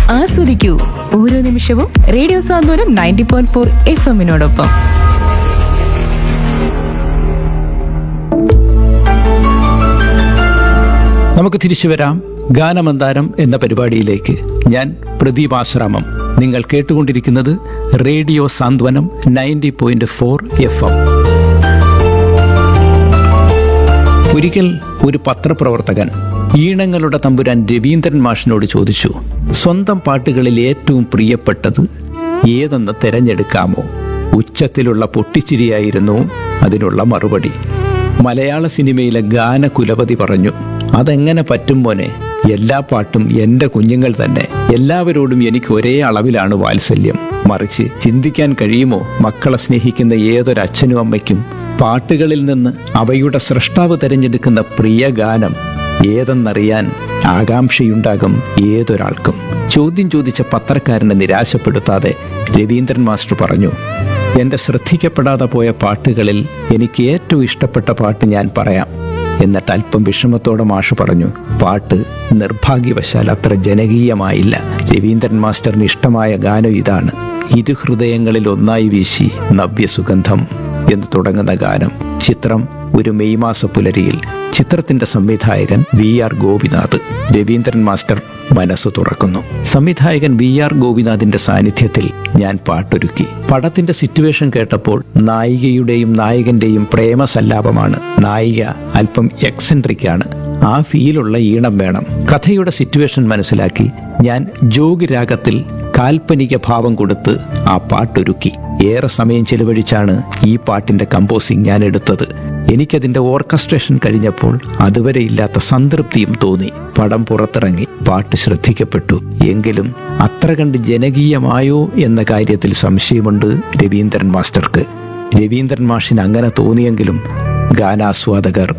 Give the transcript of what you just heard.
ആസ്വദിക്കൂ ഓരോ നിമിഷവും radio Santhwanam ninety point four F എമ്മിനോടൊപ്പം നമുക്ക് തിരിച്ചു വരാം ഗാനമന്താരം എന്ന പരിപാടിയിലേക്ക് ഞാൻ പ്രദീപ് ആശ്രാമം നിങ്ങൾ കേട്ടുകൊണ്ടിരിക്കുന്നത് radio Santhwanam ninety point four F M ഒരിക്കൽ ഒരു പത്രപ്രവർത്തകൻ ഈണങ്ങളുടെ തമ്പുരാൻ രവീന്ദ്രൻ മാഷിനോട് ചോദിച്ചു സ്വന്തം പാട്ടുകളിൽ ഏറ്റവും പ്രിയപ്പെട്ടത് ഏതെന്ന് തിരഞ്ഞെടുക്കാമോ ഉച്ചത്തിലുള്ള പൊട്ടിച്ചിരിയായിരുന്നു അതിനുള്ള മറുപടി മലയാള സിനിമയിലെ ഗാനകുലപതി പറഞ്ഞു അതെങ്ങനെ പറ്റും മോനെ എല്ലാ പാട്ടും എൻ്റെ കുഞ്ഞുങ്ങൾ തന്നെ എല്ലാവരോടും എനിക്ക് ഒരേ അളവിലാണ് വാത്സല്യം മറിച്ച് ചിന്തിക്കാൻ കഴിയുമോ മക്കളെ സ്നേഹിക്കുന്ന ഏതൊരു അച്ഛനും അമ്മയ്ക്കും പാട്ടുകളിൽ നിന്ന് അവയുടെ സൃഷ്ടാവ് തിരഞ്ഞെടുക്കുന്ന പ്രിയ ഗാനം ഏതെന്നറിയാൻ ആകാംക്ഷയുണ്ടാകും ഏതൊരാൾക്കും ചോദ്യം ചോദിച്ച പത്രക്കാരനെ നിരാശപ്പെടുത്താതെ രവീന്ദ്രൻ മാസ്റ്റർ പറഞ്ഞു എൻ്റെ ശ്രദ്ധിക്കപ്പെടാതെ പോയ പാട്ടുകളിൽ എനിക്ക് ഏറ്റവും ഇഷ്ടപ്പെട്ട പാട്ട് ഞാൻ പറയാം എന്നിട്ട് അല്പം വിഷമത്തോടെ മാഷ് പറഞ്ഞു പാട്ട് നിർഭാഗ്യവശാൽ അത്ര ജനകീയമായില്ല രവീന്ദ്രൻ മാസ്റ്ററിന് ഇഷ്ടമായ ഗാനം ഇതാണ് ഇരു ഹൃദയങ്ങളിൽ ഒന്നായി വീശി നവ്യസുഗന്ധം എന്ന് തുടങ്ങുന്ന ഗാനം ചിത്രം ഒരു മെയ് മാസ പുലരിയിൽ ചിത്രത്തിന്റെ സംവിധായകൻ V R Gopinath Raveendran master മനസ്സ് തുറക്കുന്നു സംവിധായകൻ വി ആർ ഗോപിനാഥിന്റെ സാന്നിധ്യത്തിൽ ഞാൻ പാട്ടൊരുക്കി പടത്തിന്റെ സിറ്റുവേഷൻ കേട്ടപ്പോൾ നായികയുടെയും നായകന്റെയും പ്രേമസല്ലാപമാണ് നായിക അല്പം എക്സെൻട്രിക് ആണ് ആ ഫീലുള്ള ഈണം വേണം കഥയുടെ സിറ്റുവേഷൻ മനസ്സിലാക്കി ഞാൻ ജോഗ് രാഗത്തിൽ കാൽപ്പനിക ഭാവം കൊടുത്ത് ആ പാട്ടൊരുക്കി ഏറെ സമയം ചെലവഴിച്ചാണ് ഈ പാട്ടിന്റെ കമ്പോസിംഗ് ഞാൻ എടുത്തത് എനിക്കതിന്റെ ഓർക്കസ്ട്രേഷൻ കഴിഞ്ഞപ്പോൾ അതുവരെ ഇല്ലാത്ത സംതൃപ്തിയും തോന്നി പടം പുറത്തിറങ്ങി പാട്ട് ശ്രദ്ധിക്കപ്പെട്ടു എങ്കിലും അത്ര കണ്ട് ജനകീയമായോ എന്ന കാര്യത്തിൽ സംശയമുണ്ട് രവീന്ദ്രൻ മാസ്റ്റർക്ക് രവീന്ദ്രൻ മാഷിന് അങ്ങനെ തോന്നിയെങ്കിലും ഗാനാസ്വാദകർ